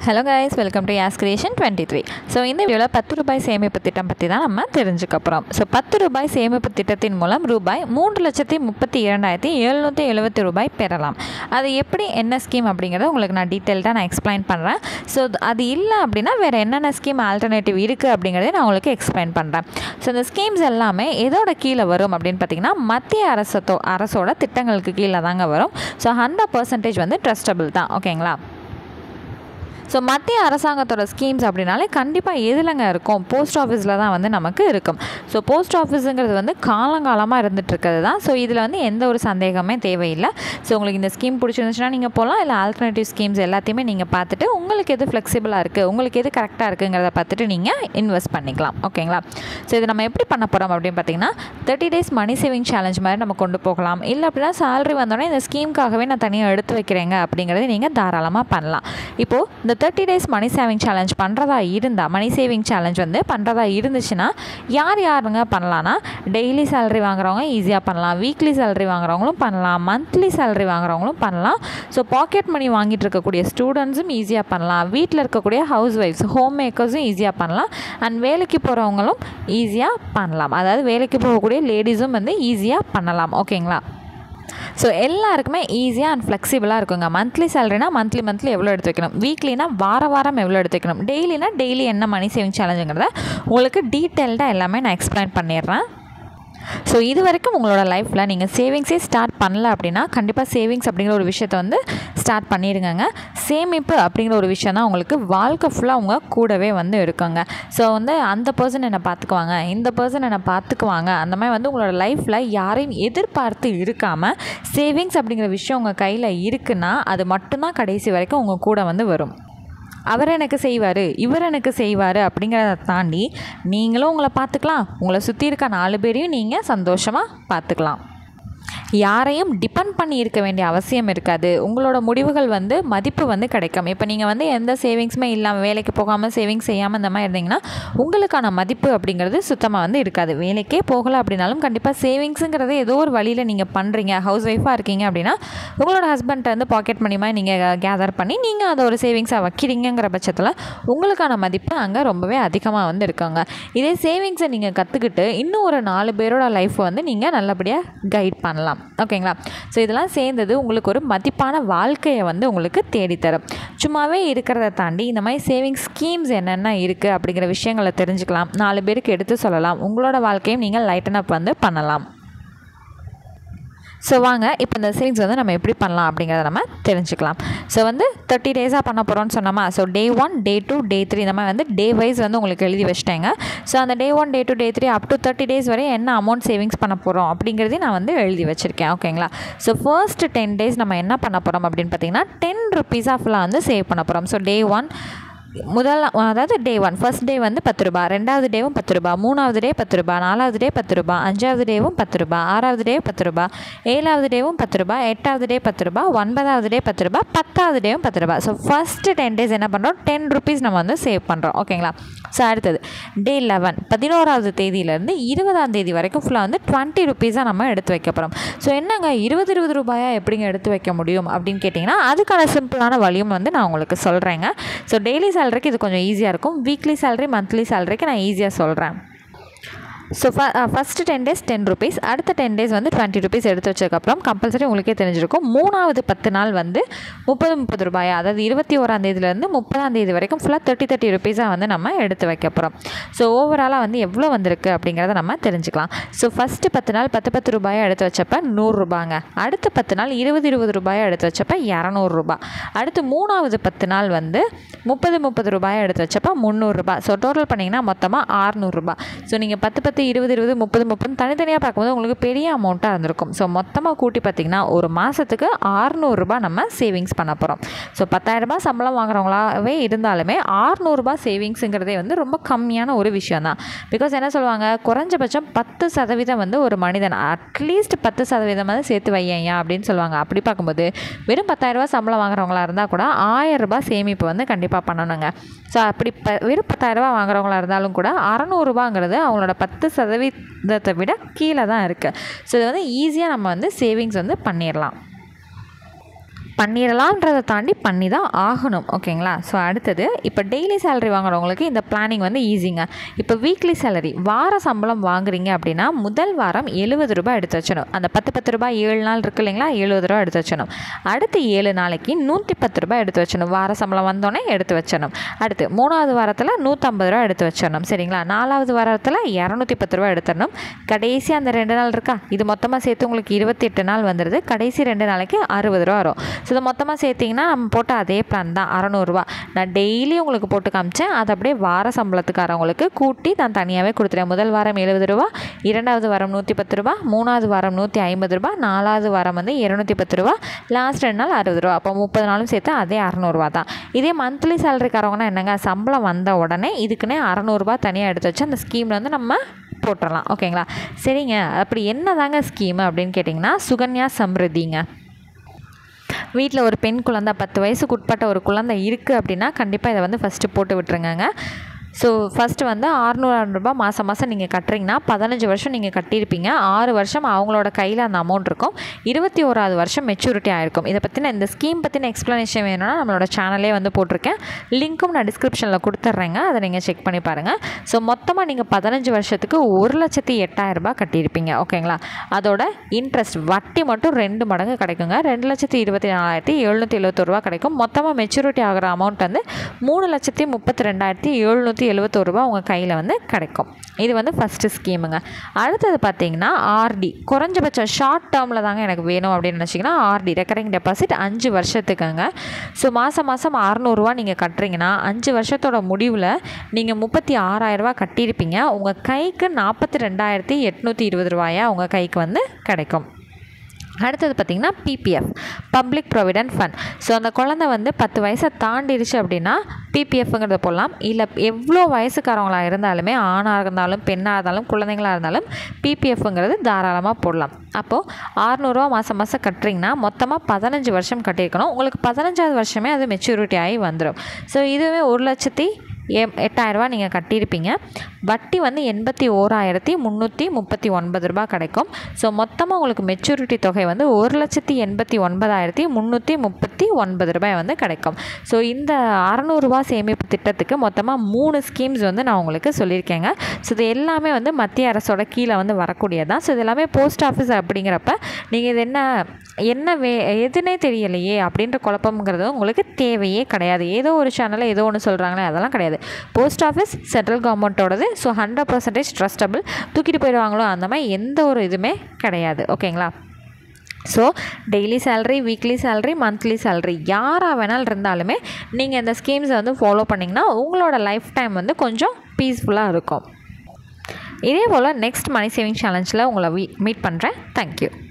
hello guys welcome to Yaas creation twenty three so இந்த வீடியோவில் பத்து ரூபாய் சேமிப்பு திட்டம் பற்றி தான் நம்ம தெரிஞ்சுக்க போகிறோம் ஸோ பத்து ரூபாய் சேமிப்பு திட்டத்தின் மூலம் ரூபாய் மூன்று லட்சத்தி முப்பத்தி இரண்டாயிரத்தி எழுநூற்றி எழுபத்தி ரூபாய் பெறலாம் அது எப்படி என்ன ஸ்கீம் அப்படிங்கிறத உங்களுக்கு நான் டீட்டெயில்டாக நான் எக்ஸ்பிளைன் பண்ணுறேன் ஸோ அது இல்லை அப்படின்னா வேறு என்னென்ன ஸ்கீம் ஆல்டர்னேட்டிவ் இருக்குது அப்படிங்கிறத நான் உங்களுக்கு எக்ஸ்பிளைன் பண்ணுறேன் ஸோ இந்த ஸ்கீம்ஸ் எல்லாமே எதோட கீழே வரும் அப்படின்னு பார்த்தீங்கன்னா மத்திய அரசத்தோ அரசோட திட்டங்களுக்கு கீழே தாங்க வரும் ஸோ ஹண்ட்ரட் பர்சன்டேஜ் வந்து ட்ரஸ்டபிள் தான் ஓகேங்களா ஸோ மத்திய அரசாங்கத்தோட ஸ்கீம்ஸ் அப்படின்னாலே கண்டிப்பாக எதுலங்க இருக்கும் போஸ்ட் ஆஃபீஸில் தான் வந்து நமக்கு இருக்கும் ஸோ போஸ்ட் ஆஃபீஸுங்கிறது வந்து காலங்காலமாக இருந்துட்டு இருக்கிறது தான் ஸோ இதில் வந்து எந்த ஒரு சந்தேகமே தேவையில்லை ஸோ உங்களுக்கு இந்த ஸ்கீம் பிடிச்சிருந்துச்சுன்னா நீங்கள் போகலாம் இல்லை ஆல்டர்னேட்டிவ் ஸ்கீம்ஸ் எல்லாத்தையுமே நீங்கள் பார்த்துட்டு உங்களுக்கு எது ஃப்ளெக்சிபிளாக இருக்குது உங்களுக்கு எது கரெக்டாக இருக்குங்கிறத பார்த்துட்டு நீங்கள் இன்வெஸ்ட் பண்ணிக்கலாம் ஓகேங்களா ஸோ இது நம்ம எப்படி பண்ண போகிறோம் அப்படின்னு பார்த்தீங்கன்னா thirty days money saving challenge மாதிரி நம்ம கொண்டு போகலாம் இல்லை அப்படின்னா சேலரி வந்தோடனே இந்த ஸ்கீமுக்காகவே நான் தனியாக எடுத்து வைக்கிறேங்க அப்படிங்கிறத நீங்கள் தாராளமாக பண்ணலாம் இப்போது இந்த thirty days money saving challenge பண்ணுறதா இருந்தால் மணி சேவிங் சேலஞ்ச் வந்து பண்ணுறதா இருந்துச்சுன்னா யார் யாருங்க பண்ணலான்னா டெய்லி சேலரி வாங்குறவங்க ஈஸியாக பண்ணலாம் வீக்லி சேலரி வாங்குறவங்களும் பண்ணலாம் மந்த்லி சேலரி வாங்குறவங்களும் பண்ணலாம் ஸோ பாக்கெட் மணி வாங்கிட்டு இருக்கக்கூடிய ஸ்டூடெண்ட்ஸும் ஈஸியாக பண்ணலாம் வீட்டில் இருக்கக்கூடிய ஹவுஸ் ஒய்ஃப்ஸ் ஹோம் மேக்கர்ஸும் ஈஸியாக பண்ணலாம் அண்ட் வேலைக்கு போகிறவங்களும் ஈஸியாக பண்ணலாம் அதாவது வேலைக்கு போகக்கூடிய லேடிஸும் வந்து ஈஸியாக பண்ணலாம் ஓகேங்களா ஸோ எல்லாருக்குமே ஈஸியாக அண்ட் ஃப்ளெக்சிபிளாக இருக்குங்க மந்த்லி சேலரினா மந்த்லி மந்த்லி எவ்வளோ எடுத்து வைக்கணும் வீக்லினா வார வாரம் எவ்வளோ எடுத்து வைக்கணும் டெய்லினா டெய்லி என்ன மணி சேவிங் சேலஞ்சுங்கிறத உங்களுக்கு டீட்டெயில்டாக எல்லாமே நான் எக்ஸ்பிளைன் பண்ணிடுறேன் ஸோ இது வரைக்கும் உங்களோட லைஃப்பில் நீங்கள் சேவிங்ஸே ஸ்டார்ட் பண்ணல அப்படின்னா கண்டிப்பாக சேவிங்ஸ் அப்படிங்கிற ஒரு விஷயத்தை வந்து ஸ்டார்ட் பண்ணிடுங்க சேமிப்பு அப்படிங்கிற ஒரு விஷயம் தான் உங்களுக்கு வாழ்க்கை ஃபுல்லாக உங்க கூடவே வந்து இருக்குங்க ஸோ வந்து அந்த பர்சன் என்னை பார்த்துக்குவாங்க இந்த பர்சன் என்னை பார்த்துக்குவாங்க அந்த மாதிரி வந்து உங்களோட லைஃப்பில் யாரையும் எதிர்பார்த்து இருக்காமல் சேவிங்ஸ் அப்படிங்கிற விஷயம் உங்கள் கையில் இருக்குன்னா அது மட்டும்தான் கடைசி வரைக்கும் உங்கள் கூட வந்து வரும் அவர் எனக்கு செய்வார் இவர் எனக்கு செய்வார் அப்படிங்கிறத தாண்டி நீங்களும் உங்களை பார்த்துக்கலாம் உங்களை சுற்றி இருக்க நாலு பேரையும் நீங்கள் சந்தோஷமாக பார்த்துக்கலாம் யாரையும் டிபெண்ட் பண்ணி இருக்க வேண்டிய அவசியம் இருக்காது உங்களோட முடிவுகள் வந்து மதிப்பு வந்து கிடைக்கும் இப்போ நீங்கள் வந்து எந்த சேவிங்ஸுமே இல்லாமல் வேலைக்கு போகாமல் சேவிங்ஸ் செய்யாமல் இந்த மாதிரி இருந்தீங்கன்னா உங்களுக்கான மதிப்பு அப்படிங்கிறது சுத்தமாக வந்து இருக்காது வேலைக்கே போகலை அப்படின்னாலும் கண்டிப்பாக சேவிங்ஸுங்கிறது ஏதோ ஒரு வழியில் நீங்கள் பண்ணுறீங்க ஹவுஸ் ஒய்ஃபாக இருக்கீங்க அப்படின்னா உங்களோட ஹஸ்பண்ட்டை வந்து பாக்கெட் மணி மாதிரி நீங்கள் கேதர் பண்ணி நீங்கள் அதை ஒரு சேவிங்ஸாக வைக்கிறீங்கிற பட்சத்தில் உங்களுக்கான மதிப்பு அங்கே ரொம்பவே அதிகமாக வந்து இருக்காங்க இதே சேவிங்ஸை நீங்கள் கற்றுக்கிட்டு இன்னும் ஒரு நாலு பேரோட லைஃப்பை வந்து நீங்கள் நல்லபடியாக கைட் பண்ணலாம் ஓகேங்களா ஸோ இதெல்லாம் சேர்ந்தது உங்களுக்கு ஒரு மதிப்பான வாழ்க்கையை வந்து உங்களுக்கு தேடித்தரும் சும்மாவே இருக்கிறத தாண்டி இந்த மாதிரி சேவிங் ஸ்கீம்ஸ் என்னென்ன இருக்குது அப்படிங்கிற விஷயங்களை தெரிஞ்சுக்கலாம் நாலு பேருக்கு எடுத்து சொல்லலாம் உங்களோட வாழ்க்கையும் நீங்கள் லைட்டன் அப் வந்து பண்ணலாம் ஸோ வாங்க இப்போ இந்த சேவிங்ஸ் வந்து நம்ம எப்படி பண்ணலாம் அப்படிங்கிறத நம்ம தெரிஞ்சுக்கலாம் ஸோ வந்து தேர்ட்டி டேஸாக பண்ண போகிறோம்னு சொன்னோமா so day one day two day three இந்த மாதிரி வந்து டே வைஸ் வந்து உங்களுக்கு எழுதி வச்சிட்டேங்க ஸோ அந்த day one day two day three up to thirty days வரை என்ன அமௌண்ட் சேவிங்ஸ் பண்ண போகிறோம் அப்படிங்கிறதையும் நான் வந்து எழுதி வச்சுருக்கேன் ஓகேங்களா ஸோ ஃபர்ஸ்ட் டென் டேஸ் நம்ம என்ன பண்ண போகிறோம் அப்படின்னு பார்த்தீங்கன்னா டென் ருபீஸாக ஃபுல்லாக வந்து சேவ் பண்ண போகிறோம் ஸோ டே ஒன் முதல் அதாவது டே ஒன் ஃபர்ஸ்ட் டே வந்து பத்து ரூபா ரெண்டாவது டேவும் பத்து ரூபா மூணாவது டே பத்து ரூபா நாலாவது டே பத்து ரூபா அஞ்சாவது டேவும் பத்து ரூபா ஆறாவது டே பத்து ரூபா ஏழாவது டேவும் பத்து ரூபா எட்டாவது டே பத்து ரூபா ஒன்பதாவது டே பத்து ரூபா பத்தாவது டேவும் பத்து ரூபா ஸோ ஃபஸ்ட்டு டென் டேஸ் என்ன பண்ணுறோம் டென் ருபீஸ் நம்ம வந்து சேவ் பண்ணுறோம் ஓகேங்களா ஸோ அடுத்தது டே லெவன் பதினோராவது தேதியிலேருந்து இருபதாம் தேதி வரைக்கும் ஃபுல்லாக வந்து டுவெண்ட்டி ருபீஸாக நம்ம எடுத்து வைக்க போகிறோம் ஸோ என்னங்க இருபது இருபது ரூபாயா எப்படிங்க எடுத்து வைக்க முடியும் அப்படின்னு கேட்டிங்கன்னா அதுக்கான சிம்பிளான வழியும் வந்து நான் உங்களுக்கு சொல்கிறேங்க ஸோ டெய்லி சேலரிக்கு இது கொஞ்சம் ஈஸியாக இருக்கும் வீக்லி சேலரி மந்த்லி சேலரிக்கு நான் ஈஸியாக சொல்கிறேன் ஸோ ஃப first ten days ten rupees அடுத்த டென் டேஸ் வந்து டுவெண்ட்டி ருபீஸ் எடுத்து வச்சதுக்கப்புறம் கம்பல்சரி உங்களுக்கே தெரிஞ்சிருக்கும் மூணாவது பத்து நாள் வந்து முப்பது முப்பது ரூபாயா அதாவது இருபத்தி ஓராம் தேதியிலேருந்து முப்பதாம் தேதி வரைக்கும் ஃபுல்லாக தேர்ட்டி தேர்ட்டி ருபீஸாக வந்து நம்ம எடுத்து வைக்க போகிறோம் ஸோ ஓவராலாக வந்து எவ்வளோ வந்திருக்கு அப்படிங்கிறத நம்ம தெரிஞ்சுக்கலாம் ஸோ ஃபஸ்ட்டு பத்து நாள் பத்து பத்து ரூபாயை எடுத்து வச்சப்ப நூறுரூபாங்க அடுத்த பத்து நாள் இருபது இருபது ரூபாயை எடுத்து வச்சப்ப இரநூறுபா அடுத்து மூணாவது பத்து நாள் வந்து முப்பது முப்பது ரூபாயை எடுத்து வச்சப்ப முந்நூறுரூபா ஸோ டோட்டல் பண்ணிங்கன்னா மொத்தமாக ஆறுநூறுபா ஸோ நீங்கள் பத்து பத்து இருபது இருபது முப்பது முப்பது தனித்தனியாக பார்க்கும்போது உங்களுக்கு பெரிய அமௌண்ட்டாக இருந்திருக்கும் ஸோ மொத்தமாக கூட்டி பார்த்திங்கன்னா ஒரு மாதத்துக்கு ஆறுநூறுபா நம்ம சேவிங்ஸ் பண்ண போகிறோம் ஸோ பத்தாயிரரூபா சம்பளம் வாங்குறவங்களாவே இருந்தாலுமே ஆறுநூறுபா சேவிங்ஸுங்கிறதே வந்து ரொம்ப கம்மியான ஒரு விஷயம் தான் பிகாஸ் என்ன சொல்லுவாங்க குறைஞ்சபட்சம் பத்து சதவீதம் வந்து ஒரு மனிதன் அட்லீஸ்ட் பத்து சதவீதம் வந்து சேர்த்து வையையா அப்படின்னு சொல்லுவாங்க அப்படி பார்க்கும்போது வெறும் பத்தாயிரரூபா சம்பளம் வாங்குறவங்களா இருந்தால் கூட ஆயிரரூபா சேமிப்பு வந்து கண்டிப்பாக பண்ணணுங்க ஸோ அப்படி ப வெறும் பத்தாயிரரூபா வாங்குறவங்களா இருந்தாலும் கூட அறநூறுபாங்கிறது அவங்களோட பத்து சதவீதத்தை விட கீழே தான் இருக்குது ஸோ இது வந்து ஈஸியாக நம்ம வந்து சேவிங்ஸ் வந்து பண்ணிடலாம் பண்ணிடலான்றதை தாண்டி பண்ணி தான் ஆகணும் ஓகேங்களா ஸோ அடுத்தது இப்போ டெய்லி சேலரி வாங்குறவங்களுக்கு இந்த பிளானிங் வந்து ஈஸிங்க இப்போ வீக்லி சேலரி வார சம்பளம் வாங்குறீங்க அப்படின்னா முதல் வாரம் எழுபது ரூபாய் எடுத்து வச்சணும் அந்த பத்து பத்து ரூபாய் ஏழு நாள் இருக்கு இல்லைங்களா எழுபது ரூபா எடுத்து வச்சணும் அடுத்து ஏழு நாளைக்கு நூற்றி பத்து ரூபாய் எடுத்து வச்சணும் வார சம்பளம் வந்தோடனே எடுத்து வச்சணும் அடுத்து மூணாவது வாரத்தில் நூற்றம்பது ரூபா எடுத்து வச்சிடணும் சரிங்களா நாலாவது வாரத்தில் இரநூத்தி பத்து ரூபா எடுத்துடணும் கடைசி அந்த ரெண்டு நாள் இருக்கா இது மொத்தமாக சேர்த்து உங்களுக்கு இருபத்தெட்டு நாள் வந்துடுது கடைசி ரெண்டு நாளைக்கு அறுபது ரூபா வரும் ஸோ இதை மொத்தமாக சேர்த்திங்கன்னா நம்ம போட்ட அதே பிளான் தான் அறநூறுவா நான் டெய்லி உங்களுக்கு போட்டு காமிச்சேன் அது அப்படியே வார சம்பளத்துக்காரவங்களுக்கு கூட்டி நான் தனியாகவே கொடுத்துட்டேன் முதல் வாரம் எழுபது ரூபா இரண்டாவது வாரம் நூற்றி பத்து ரூபா மூணாவது வாரம் நூற்றி ஐம்பது ரூபா நாலாவது வாரம் வந்து இரநூத்தி பத்து ரூபா லாஸ்ட் ரெண்டு நாள் அறுபது ரூபா அப்போ முப்பது நாளும் சேர்த்து அதே அறநூறுவா தான் இதே மந்த்லி சேலரிக்காரவங்கன்னா என்னங்க சம்பளம் வந்த உடனே இதுக்குன்னே அறநூறுபா தனியாக எடுத்து வச்சு அந்த ஸ்கீமில் வந்து நம்ம போட்டுடலாம் ஓகேங்களா சரிங்க அப்படி என்ன தாங்க ஸ்கீமு அப்படின்னு கேட்டிங்கன்னா சுகன்யா சம்ருதிங்க வீட்டில் ஒரு பெண் குழந்தை பத்து வயசுக்கு உட்பட்ட ஒரு குழந்தை இருக்குது அப்படின்னா கண்டிப்பாக இதை வந்து ஃபஸ்ட்டு போட்டு விட்டுருங்கங்க ஸோ ஃபஸ்ட்டு வந்து அறநூறு ரூபா மாதம் மாதம் நீங்கள் கட்டுறீங்கன்னா பதினஞ்சு வருஷம் நீங்கள் கட்டியிருப்பீங்க ஆறு வருஷம் அவங்களோட கையில் அந்த அமௌண்ட் இருக்கும் இருபத்தி ஓராவது வருஷம் மெச்சூரிட்டி ஆகிருக்கும் இதை பற்றின இந்த ஸ்கீம் பற்றின எக்ஸ்ப்ளனேஷன் வேணும்னா நம்மளோட சேனலே வந்து போட்டிருக்கேன் லிங்க்கும் நான் டிஸ்கிரிப்ஷனில் கொடுத்துட்றேங்க அதை நீங்கள் செக் பண்ணி பாருங்கள் ஸோ மொத்தமாக நீங்கள் பதினஞ்சு வருஷத்துக்கு ஒரு லட்சத்தி எட்டாயிரம் ரூபாய் கட்டியிருப்பீங்க ஓகேங்களா அதோட இன்ட்ரெஸ்ட் வட்டி மட்டும் ரெண்டு மடங்கு கிடைக்குங்க ரெண்டு லட்சத்தி இருபத்தி நாலாயிரத்தி எழுநூற்றி எழுபத்தொரு ரூபா கிடைக்கும் மொத்தமாக மெச்சூரிட்டி ஆகிற அமௌண்ட் வந்து மூணு லட்சத்தி முப்பத்தி ரெண்டாயிரத்தி எழுநூற்றி எழுபத்தோரு ரூபா உங்கள் கையில் வந்து கிடைக்கும் இது வந்து ஃபஸ்ட்டு ஸ்கீமுங்க அடுத்தது பார்த்தீங்கன்னா ஆர்டி குறைஞ்சபட்சம் ஷார்ட் டேர்மில் தாங்க எனக்கு வேணும் அப்படின்னு நினச்சிங்கன்னா ஆர்டி ரெக்கரிங் டெபாசிட் அஞ்சு வருஷத்துக்குங்க ஸோ மாதம் மாதம் அறநூறுவா நீங்கள் கட்டுறீங்கன்னா அஞ்சு வருஷத்தோட முடிவில் நீங்கள் முப்பத்தி ஆறாயிரரூவா கட்டியிருப்பீங்க உங்கள் கைக்கு நாற்பத்தி ரெண்டாயிரத்தி எட்நூற்றி இருபது ரூபாயா உங்கள் கைக்கு வந்து கிடைக்கும் அடுத்தது பார்த்திங்கன்னா PPF public provident fund so அந்த குழந்தை வந்து பத்து வயசை தாண்டிடுச்சு அப்படின்னா பிபிஎஃப்ங்கிறத போடலாம் இல்லை எவ்வளோ வயசுக்காரவங்களாக இருந்தாலுமே ஆணாக இருந்தாலும் பெண்ணாக இருந்தாலும் குழந்தைங்களாக இருந்தாலும் பிபிஎஃப்ங்கிறது தாராளமாக போடலாம் அப்போது ஆறுநூறுவா மாதம் மாதம் கட்டுறீங்கன்னா மொத்தமாக பதினஞ்சு வருஷம் கட்டியிருக்கணும் உங்களுக்கு பதினஞ்சாவது வருஷமே அது மெச்சூரிட்டி ஆகி வந்துடும் ஸோ இதுவே ஒரு லட்சத்தி எ எட்டாயிரரூபா நீங்கள் கட்டியிருப்பீங்க வட்டி வந்து எண்பத்தி ஓராயிரத்தி முந்நூற்றி முப்பத்தி ஒன்பது ரூபா கிடைக்கும் ஸோ மொத்தமாக உங்களுக்கு மெச்சூரிட்டி தொகை வந்து ஒரு லட்சத்தி எண்பத்தி ஒன்பதாயிரத்தி முந்நூற்றி முப்பத்தி ஒன்பது ரூபாய் வந்து கிடைக்கும் ஸோ இந்த அறநூறுபா சேமிப்பு திட்டத்துக்கு மொத்தமாக மூணு ஸ்கீம்ஸ் வந்து நான் உங்களுக்கு சொல்லியிருக்கேங்க ஸோ இது எல்லாமே வந்து மத்திய அரசோட கீழே வந்து வரக்கூடியதான் ஸோ இது எல்லாமே போஸ்ட் ஆஃபீஸ் அப்படிங்கிறப்ப நீங்கள் இது என்ன என்ன வே எதுனே தெரியலையே அப்படின்ற குழப்பம்ங்கிறது உங்களுக்கு தேவையே கிடையாது ஏதோ ஒரு சேனலில் ஏதோ ஒன்று சொல்கிறாங்களே அதெல்லாம் கிடையாது போஸ்ட் ஆஃபீஸ் சென்ட்ரல் கவர்மெண்ட்டோடது ஸோ ஹண்ட்ரட் பர்சன்டேஜ் ட்ரஸ்டபிள் தூக்கிட்டு போயிடுவாங்களோ அந்த மாதிரி எந்த ஒரு இதுவுமே கிடையாது ஓகேங்களா so daily salary weekly salary monthly salary யாராக வேணாலும் இருந்தாலுமே நீங்கள் இந்த ஸ்கீம்ஸை வந்து ஃபாலோ பண்ணிங்கன்னா உங்களோட லைஃப் டைம் வந்து கொஞ்சம் பீஸ்ஃபுல்லாக இருக்கும் இதே போல் நெக்ஸ்ட் மணி சேவிங் சேலஞ்சில் உங்களை மீட் பண்ணுறேன் தேங்க்யூ